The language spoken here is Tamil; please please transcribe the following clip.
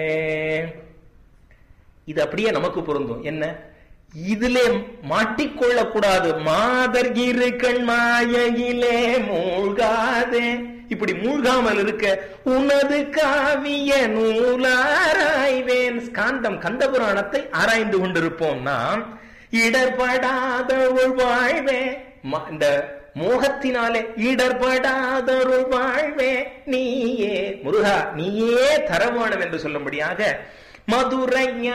இது அப்படியே நமக்கு பொருந்தும் என்ன இதிலே மாட்டிக்கொள்ளக்கூடாது மாதர் இரு கண் மாயையிலே மூழ்காதே இப்படி மூழ்காமல் இருக்க உனது காவிய நூலாராய்வேன் ஸ்காந்தம் கந்த புராணத்தை ஆராய்ந்து கொண்டிருப்போம் நாம் இடர்படாதருள் வாழ்வே ம- இந்த மோகத்தினாலே இடர்படாதருள் வாழ்வே நீயே முருகா நீயே தரவானம் என்று சொல்லும்படியாக மதுரை